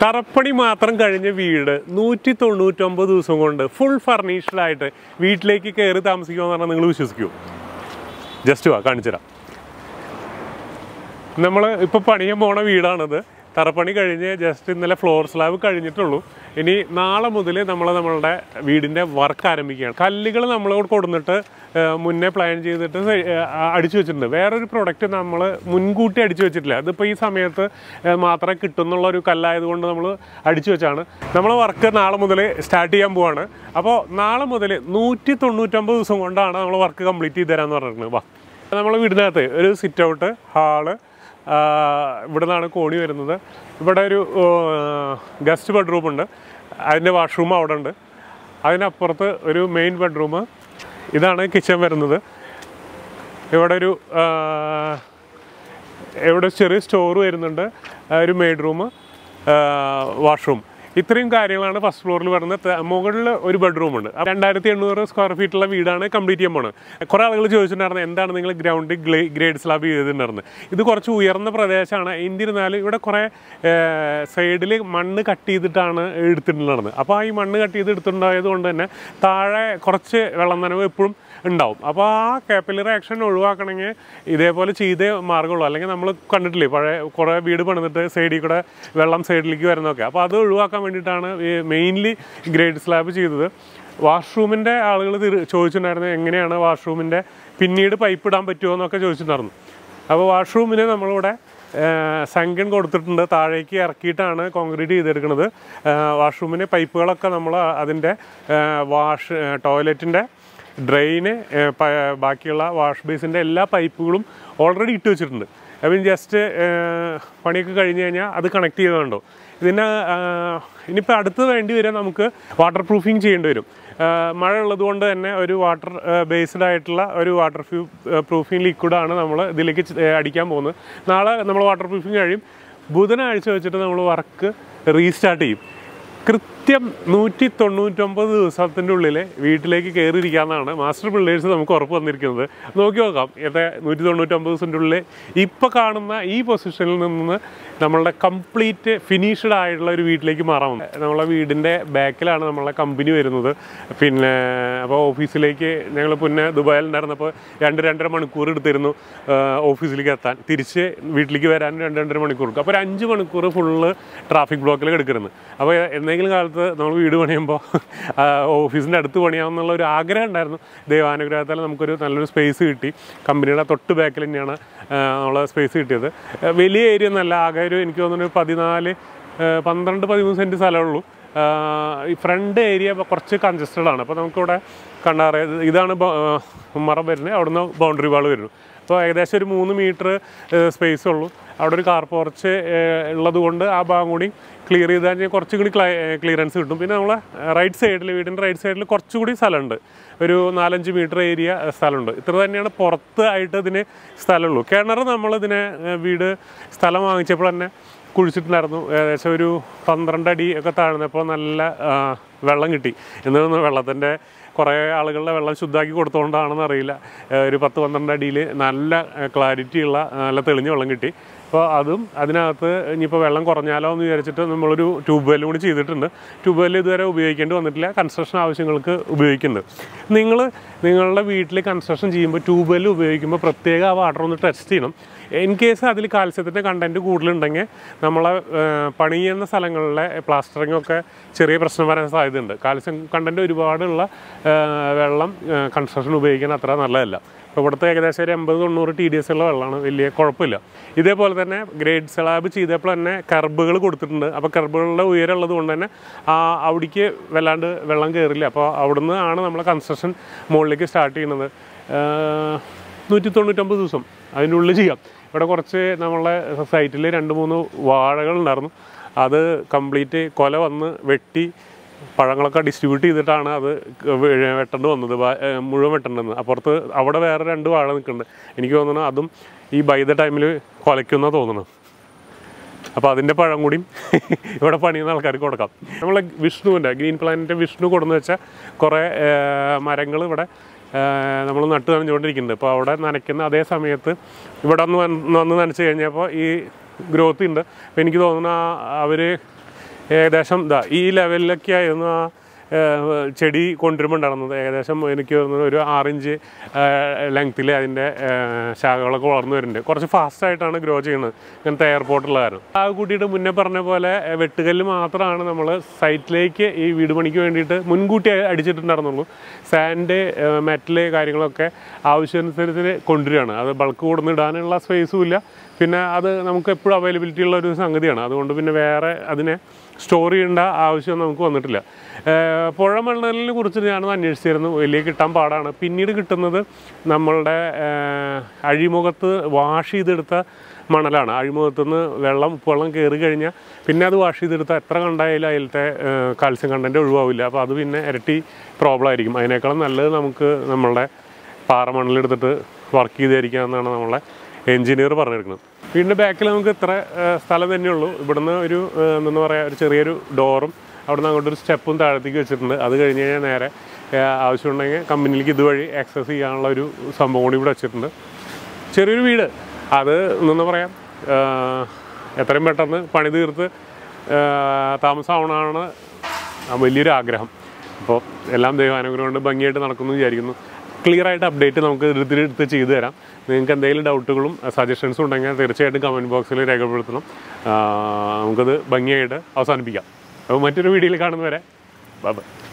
തറപ്പണി മാത്രം കഴിഞ്ഞ വീട് നൂറ്റി തൊണ്ണൂറ്റൊമ്പത് ദിവസം കൊണ്ട് ഫുൾ ഫർണിഷ്ഡ് ആയിട്ട് വീട്ടിലേക്ക് കയറി താമസിക്കുമെന്ന് പറഞ്ഞാൽ നിങ്ങൾ വിശ്വസിക്കുമോ ജസ്റ്റ് വാ കാണിച്ചുതരാം നമ്മൾ ഇപ്പോൾ പണിയാൻ പോണ വീടാണിത് തറപ്പണി കഴിഞ്ഞ് ജസ്റ്റ് ഇന്നലെ ഫ്ലോർ സ്ലാബ് കഴിഞ്ഞിട്ടുള്ളൂ ഇനി നാളെ മുതൽ നമ്മൾ നമ്മളുടെ വീടിൻ്റെ വർക്ക് ആരംഭിക്കുകയാണ് കല്ലുകൾ നമ്മളോട് കൊടുന്നിട്ട് ഏഹ്, മുന്നേ പ്ലാൻ ചെയ്തിട്ട് സെ- ഏഹ്, ആ- അടിച്ചു വെച്ചിട്ടുണ്ട് വേറൊരു പ്രൊഡക്റ്റ് നമ്മൾ മുൻകൂട്ടി അടിച്ചു വെച്ചിട്ടില്ല അതിപ്പോൾ ഈ സമയത്ത് ഏഹ്, മാത്രമേ കിട്ടുന്നുള്ള ഒരു കല്ലായതുകൊണ്ട് നമ്മൾ അടിച്ചു വെച്ചാണ് നമ്മൾ വർക്ക് നാളെ മുതൽ സ്റ്റാർട്ട് ചെയ്യാൻ പോവാണ് അപ്പോൾ നാളെ മുതൽ നൂറ്റി തൊണ്ണൂറ്റൊമ്പത് ദിവസം കൊണ്ടാണ് നമ്മൾ വർക്ക് കംപ്ലീറ്റ് ചെയ്ത് തരാമെന്ന് പറഞ്ഞിട്ടുണ്ട് വാ നമ്മളെ വീടിനകത്ത് ഒരു സിറ്റ് ഔട്ട് ഹാള് ഇവിടെ നിന്നാണ് കോണി വരുന്നത് ഇവിടെ ഒരു ഗസ്റ്റ് ബെഡ്റൂം ഉണ്ട് അതിൻ്റെ വാഷ്റൂം അവിടെ ഉണ്ട് അതിനപ്പുറത്ത് ഒരു മെയിൻ ബെഡ്റൂം ഇതാണ് കിച്ചൺ വരുന്നത് ഇവിടെ ഒരു ആ, ഇവിടെ ചെറിയ സ്റ്റോർ വരുന്നുണ്ട് ആ, ഒരു മെയ്ഡ് റൂം വാഷ്റൂം ഇത്രയും കാര്യങ്ങളാണ് ഫസ്റ്റ് ഫ്ലോറിൽ വരുന്നത് ത- മുകളിൽ ഒരു ബെഡ്റൂം ഉണ്ട് രണ്ടായിരത്തി എണ്ണൂറ് സ്ക്വയർ ഫീറ്റുള്ള വീടാണ് കംപ്ലീറ്റ് ചെയ്യാൻ പോണത് കുറേ ആളുകൾ ചോദിച്ചിട്ടുണ്ടായിരുന്നു എന്താണ് നിങ്ങൾ ഗ്രൗണ്ടിൽ ഗ്രേഡ് സ്ലാബ് ചെയ്തിട്ടുണ്ടായിരുന്നത് ഇത് കുറച്ച് ഉയർന്ന പ്രദേശമാണ് എന്നിരുന്നാലും ഇവിടെ കുറേ സൈഡിൽ മണ്ണ് കട്ട് ചെയ്തിട്ടാണ് എടുത്തിട്ടുണ്ടായിരുന്നത് അപ്പോൾ ഈ മണ്ണ് കട്ട് ചെയ്ത് എടുത്തിട്ടുണ്ടായത് കൊണ്ട് തന്നെ താഴെ കുറച്ച് വെള്ളം നനവ് എപ്പോഴും ഉണ്ടാവും അപ്പോൾ ആ കാപ്പിലറി ആക്ഷൻ ഒഴിവാക്കണമെങ്കിൽ ഇതേപോലെ ചെയ്തേ മാർഗമുള്ളൂ അല്ലെങ്കിൽ നമ്മൾ കണ്ടിട്ടില്ലേ പഴയ കുറേ വീട് പണിതിട്ട് സൈഡിൽ കൂടെ വെള്ളം സൈഡിലേക്ക് വരുന്നതൊക്കെ അപ്പോൾ അത് ഒഴിവാക്കാൻ വേണ്ടിയിട്ടാണ് മെയിൻലി ഗ്രേഡ് സ്ലാബ് ചെയ്തത് വാഷ്റൂമിൻ്റെ ആളുകൾ ചോദിച്ചിട്ടുണ്ടായിരുന്നു എങ്ങനെയാണ് വാഷ്റൂമിൻ്റെ പിന്നീട് പൈപ്പ് ഇടാൻ പറ്റുമോ എന്നൊക്കെ ചോദിച്ചിട്ടുണ്ടായിരുന്നു അപ്പോൾ വാഷ്റൂമിന് നമ്മളിവിടെ സംഖ്യൻ കൊടുത്തിട്ടുണ്ട് താഴേക്ക് ഇറക്കിയിട്ടാണ് കോൺക്രീറ്റ് ചെയ്തെടുക്കുന്നത് വാഷ്റൂമിന് പൈപ്പുകളൊക്കെ നമ്മൾ അതിൻ്റെ വാഷ് ടോയ്ലറ്റിൻ്റെ ഡ്രെയിന് ബാക്കിയുള്ള വാഷ് ബേസിൻ്റെ എല്ലാ പൈപ്പുകളും ഓൾറെഡി ഇട്ട് വെച്ചിട്ടുണ്ട് അപ്പം ജസ്റ്റ് പണിയൊക്കെ കഴിഞ്ഞ് കഴിഞ്ഞാൽ അത് കണക്ട് ചെയ്തുകൊണ്ടോ ഇതിന് ഇനിയിപ്പോൾ അടുത്ത് വേണ്ടി വരും നമുക്ക് വാട്ടർ പ്രൂഫിങ് ചെയ്യേണ്ടി വരും ആ, മഴ ഉള്ളതുകൊണ്ട് തന്നെ ഒരു വാട്ടർ ബേസ്ഡ് ആയിട്ടുള്ള ഒരു വാട്ടർ ഫ്യൂ പ്രൂഫിങ് ലിക്വിഡാണ് നമ്മൾ ഇതിലേക്ക് ചെ- അടിക്കാൻ പോകുന്നത് നാളെ നമ്മൾ വാട്ടർ പ്രൂഫിങ് കഴിയും ബുധനാഴ്ച വെച്ചിട്ട് നമ്മൾ വർക്ക് റീസ്റ്റാർട്ട് ചെയ്യും കൃത്യം നൂറ്റി തൊണ്ണൂറ്റൊമ്പത് ദിവസത്തിൻ്റെ ഉള്ളിൽ വീട്ടിലേക്ക് കയറിയിരിക്കാമെന്നാണ് മാസ്റ്റർ പിള്ളേഴ്സ് നമുക്ക് ഉറപ്പ് വന്നിരിക്കുന്നത് നോക്കി നോക്കാം എത്ര നൂറ്റി തൊണ്ണൂറ്റൊമ്പത് ദിവസത്തിൻ്റെ ഉള്ളിൽ ഇപ്പോൾ കാണുന്ന ഈ പൊസിഷനിൽ നിന്ന് നമ്മളുടെ കംപ്ലീറ്റ് ഫിനിഷ്ഡ് ആയിട്ടുള്ള ഒരു വീട്ടിലേക്ക് മാറാം നമ്മളെ വീടിൻ്റെ ബാക്കിലാണ് നമ്മളെ കമ്പനി വരുന്നത് പിന്നെ അപ്പോൾ ഓഫീസിലേക്ക് ഞങ്ങൾ പിന്നെ ദുബായിൽ ഉണ്ടായിരുന്നപ്പോൾ രണ്ട് രണ്ടര മണിക്കൂർ എടുത്തിരുന്നു ആ, ഓഫീസിലേക്ക് എത്താൻ തിരിച്ച് വീട്ടിലേക്ക് വരാൻ രണ്ട് രണ്ടര മണിക്കൂർ എടുക്കും അപ്പോൾ ഒരു അഞ്ച് മണിക്കൂർ ഫുള്ള് ട്രാഫിക് ബ്ലോക്കിൽ കിടക്കുന്നത് അപ്പോൾ എന്തെങ്കിലും കാലത്ത് നമ്മൾ വീട് പണിയുമ്പോൾ ഓഫീസിൻ്റെ അടുത്ത് പണിയാമെന്നുള്ള ഒരു ആഗ്രഹം ഉണ്ടായിരുന്നു ദൈവാനുഗ്രഹത്താൽ നമുക്കൊരു നല്ലൊരു സ്പേസ് കിട്ടി കമ്പനിയുടെ തൊട്ട് ബാക്കിൽ തന്നെയാണ് നമ്മളെ സ്പേസ് കിട്ടിയത് ആ, വലിയ ഏരിയ എന്നല്ല ആകെ ഒരു എനിക്ക് തോന്നുന്നു ഒരു പതിനാല് ആ, പന്ത്രണ്ട് പതിമൂന്ന് സെൻറ്റ് സ്ഥലമുള്ളൂ ആ, ഈ ഫ്രണ്ട് ഏരിയ കുറച്ച് കൺജസ്റ്റഡ് ആണ് അപ്പോൾ നമുക്കിവിടെ കണ്ടാറ് ഇതാണ് ബ- ആ, മറം വരുന്നത് അവിടുന്ന് ബൗണ്ടറി വാൾ വരുന്നു അപ്പോൾ ഏകദേശം ഒരു മൂന്ന് മീറ്റർ സ്പേസ് ഉള്ളൂ അവിടെ ഒരു കാർ പോർച്ച് ഉള്ളത് കൊണ്ട് ആ ഭാഗം കൂടി ക്ലിയർ ചെയ്ത് കഴിഞ്ഞാൽ കുറച്ചും കൂടി ക്ലിയറൻസ് കിട്ടും പിന്നെ നമ്മൾ റൈറ്റ് സൈഡിൽ വീടിൻ്റെ റൈറ്റ് സൈഡിൽ കുറച്ചുകൂടി സ്ഥലമുണ്ട് ഒരു നാലഞ്ച് മീറ്റർ ഏരിയ സ്ഥലമുണ്ട് ഇത്ര തന്നെയാണ് പുറത്ത് ആയിട്ട് ഇതിന് സ്ഥലമുള്ളൂ കിണർ നമ്മളിതിനെ ഏഹ്, വീട് സ്ഥലം വാങ്ങിച്ചപ്പോൾ തന്നെ കുഴിച്ചിട്ടുണ്ടായിരുന്നു ഏകദേശം ഒരു പന്ത്രണ്ട് അടി ഒക്കെ താഴ്ന്നപ്പോൾ നല്ല ആ, വെള്ളം കിട്ടി എന്ന് തോന്നുന്നു വെള്ളത്തിൻ്റെ കുറേ ആളുകളുടെ വെള്ളം ശുദ്ധാക്കി കൊടുത്തുകൊണ്ടാണെന്ന് അറിയില്ല ഏഹ്, ഒരു പത്ത് പന്ത്രണ്ട് അടിയിൽ നല്ല ക്ലാരിറ്റി ഉള്ള നല്ല തെളിഞ്ഞ വെള്ളം കിട്ടി അപ്പോൾ അതും അതിനകത്ത് ഇനിയിപ്പോൾ വെള്ളം കുറഞ്ഞാലോ എന്ന് വിചാരിച്ചിട്ട് നമ്മളൊരു ട്യൂബ് വെല്ലും കൂടി ചെയ്തിട്ടുണ്ട് ട്യൂബ് വെല്ല് ഇതുവരെ ഉപയോഗിക്കേണ്ടി വന്നിട്ടില്ല കൺസ്ട്രക്ഷൻ ആവശ്യങ്ങൾക്ക് ഉപയോഗിക്കുന്നുണ്ട് നിങ്ങൾ നിങ്ങളുടെ വീട്ടിൽ കൺസ്ട്രക്ഷൻ ചെയ്യുമ്പോൾ ട്യൂബ് വെല്ല് ഉപയോഗിക്കുമ്പോൾ പ്രത്യേക ആ വാട്ടർ ഒന്ന് ടെസ്റ്റ് ചെയ്യണം ഇൻ കേസ് അതിൽ കാൽസ്യത്തിൻ്റെ കണ്ടൻറ്റ് കൂടുതലുണ്ടെങ്കിൽ നമ്മളെ ഏഹ്, പണി ചെയ്യുന്ന സ്ഥലങ്ങളിലെ പ്ലാസ്റ്ററിംഗ് ഒക്കെ ചെറിയ പ്രശ്നം വരാൻ സാധ്യതയുണ്ട് കാൽസ്യം കണ്ടൻറ്റ് ഒരുപാടുള്ള ഏഹ്, വെള്ളം കൺസ്ട്രക്ഷൻ ഉപയോഗിക്കാൻ അത്ര നല്ലതല്ല അപ്പോൾ ഇവിടുത്തെ ഏകദേശം ഒരു എൺപത് തൊണ്ണൂറ് ടി ഡി എസ് ഉള്ള വെള്ളമാണ് വലിയ കുഴപ്പമില്ല ഇതേപോലെ തന്നെ ഗ്രേഡ് സ്ലാബ് ചെയ്തപ്പോൾ തന്നെ കർബുകൾ കൊടുത്തിട്ടുണ്ട് അപ്പോൾ കർബുകളുടെ ഉയരം ഉള്ളത് കൊണ്ട് തന്നെ ആ അവിടേക്ക് വല്ലാണ്ട് വെള്ളം കയറില്ല അപ്പോൾ അവിടുന്ന് ആണ് നമ്മൾ കൺസ്ട്രക്ഷൻ മുകളിലേക്ക് സ്റ്റാർട്ട് ചെയ്യുന്നത് നൂറ്റി തൊണ്ണൂറ്റൊമ്പത് ദിവസം അതിൻ്റെ ഉള്ളിൽ ചെയ്യാം ഇവിടെ കുറച്ച് നമ്മളെ സൈറ്റിൽ രണ്ട് മൂന്ന് വാഴകൾ ഉണ്ടായിരുന്നു അത് കംപ്ലീറ്റ് കൊല വന്ന് വെട്ടി പഴങ്ങളൊക്കെ ഡിസ്ട്രിബ്യൂട്ട് ചെയ്തിട്ടാണ് അത് വെ- വെട്ടേണ്ടി വന്നത് ബാ- ഏ, മുഴുവൻ വെട്ടേണ്ടത് അപ്പുറത്ത് അവിടെ വേറെ രണ്ട് വാഴ നിൽക്കുന്നുണ്ട് എനിക്ക് തോന്നുന്നു അതും ഈ ബൈദ ടൈമിൽ കൊലയ്ക്കുന്ന തോന്നുന്നു അപ്പോൾ അതിൻ്റെ പഴം കൂടിയും ഇവിടെ പണിയുന്ന ആൾക്കാർക്ക് കൊടുക്കാം നമ്മളെ വിഷ്ണുവിൻ്റെ ഗ്രീൻ പ്ലാനറ്റ് വിഷ്ണു കൊടുന്ന് വെച്ച കുറേ മരങ്ങൾ ഇവിടെ നമ്മൾ നട്ട് നനഞ്ഞുകൊണ്ടിരിക്കുന്നുണ്ട് അപ്പോൾ അവിടെ നനയ്ക്കുന്ന അതേ സമയത്ത് ഇവിടെ ഒന്ന് വന്ന് വന്ന് നനച്ച് കഴിഞ്ഞപ്പോൾ ഈ ഗ്രോത്ത് ഉണ്ട് അപ്പോൾ എനിക്ക് തോന്നുന്നു അവർ ഏകദേശം ഇതാ ഈ ലെവലിലൊക്കെ ആയിരുന്നു ആ ഏഹ്, ചെടി കൊണ്ടുവരുമ്പോൾ ഉണ്ടായിരുന്നത് ഏകദേശം എനിക്ക് തോന്നുന്നത് ഒരു ആറിഞ്ച് ലെങ്ത്തിൽ അതിൻ്റെ ഏഹ്, ശാഖകളൊക്കെ വളർന്നു വരുന്നുണ്ട് കുറച്ച് ഫാസ്റ്റായിട്ടാണ് ഗ്രോ ചെയ്യുന്നത് ഇങ്ങനത്തെ എയർപോർട്ടുള്ള കാരണം ആ കൂട്ടിയിട്ട് മുന്നേ പറഞ്ഞ പോലെ ഏഹ്, വെട്ടുകല്ല് മാത്രമാണ് നമ്മൾ സൈറ്റിലേക്ക് ഈ വീട് പണിക്ക് വേണ്ടിയിട്ട് മുൻകൂട്ടി അടിച്ചിട്ടുണ്ടായിരുന്നുള്ളൂ സാൻഡ് മെറ്റല് കാര്യങ്ങളൊക്കെ ആവശ്യാനുസരിച്ച് കൊണ്ടുവരികയാണ് അത് ബൾക്ക് കൊടുന്ന് ഇടാനുള്ള സ്പേസും ഇല്ല പിന്നെ അത് നമുക്ക് എപ്പോഴും അവൈലബിലിറ്റി ഉള്ള ഒരു സംഗതിയാണ് അതുകൊണ്ട് പിന്നെ വേറെ അതിനെ സ്റ്റോർ ചെയ്യേണ്ട ആവശ്യം നമുക്ക് വന്നിട്ടില്ല ഏഹ് പുഴ മണ്ണലിനെ കുറിച്ച് ഞാനത് അന്വേഷിച്ചിരുന്നു വലിയ കിട്ടാൻ പാടാണ് പിന്നീട് കിട്ടുന്നത് നമ്മളുടെ ഏഹ് അഴിമുഖത്ത് വാഷ് ചെയ്തെടുത്ത മണലാണ് അഴിമുഖത്ത് നിന്ന് വെള്ളം ഉപ്പുവെള്ളം കയറി കഴിഞ്ഞാൽ പിന്നെ അത് വാഷ് ചെയ്തെടുത്ത എത്ര കണ്ടായാലും അതിലത്തെ കാൽസ്യം കണ്ടൻറ്റ് ഒഴിവാവില്ല അപ്പോൾ അത് പിന്നെ ഇരട്ടി പ്രോബ്ലം ആയിരിക്കും അതിനേക്കാളും നല്ലത് നമുക്ക് നമ്മളുടെ പാറമണലെടുത്തിട്ട് വർക്ക് ചെയ്തായിരിക്കാമെന്നാണ് നമ്മളെ എഞ്ചിനീയർ പറഞ്ഞെടുക്കുന്നത് വീടിൻ്റെ ബാക്കിൽ നമുക്ക് ഇത്ര ഏഹ്, സ്ഥലം തന്നെയുള്ളൂ ഇവിടുന്ന് ഒരു ഏഹ്, എന്താ പറയുക ഒരു ചെറിയൊരു ഡോറും അവിടുന്ന് അങ്ങോട്ട് ഒരു സ്റ്റെപ്പും താഴത്തേക്ക് വെച്ചിട്ടുണ്ട് അത് കഴിഞ്ഞ് കഴിഞ്ഞാൽ നേരെ ഏഹ്, ആവശ്യമുണ്ടെങ്കിൽ കമ്പനിയിലേക്ക് ഇതുവഴി ആക്സസ് ചെയ്യാനുള്ള ഒരു സംഭവം കൂടി ഇവിടെ വെച്ചിട്ടുണ്ട് ചെറിയൊരു വീട് അത് എന്താ പറയാം ഏഹ്, എത്രയും പെട്ടെന്ന് പണി തീർത്ത് ഏഹ്, താമസമാവണമെന്നാണ് ആ വലിയൊരു ആഗ്രഹം അപ്പോൾ എല്ലാം ദൈവാനുഗ്രഹം കൊണ്ട് ഭംഗിയായിട്ട് നടക്കുന്നു വിചാരിക്കുന്നു ക്ലിയർ ആയിട്ട് അപ്ഡേറ്റ് നമുക്ക് എടുത്ത് എടുത്ത് ചെയ്തു തരാം നിങ്ങൾക്ക് എന്തെങ്കിലും ഡൗട്ടുകളും സജഷൻസും ഉണ്ടെങ്കിൽ തീർച്ചയായിട്ടും കമൻറ്റ് ബോക്സിൽ രേഖപ്പെടുത്തണം ആ, നമുക്കത് ഭംഗിയായിട്ട് അവസാനിപ്പിക്കാം അപ്പോൾ മറ്റൊരു വീഡിയോയിൽ കാണുന്നവരെ ബൈ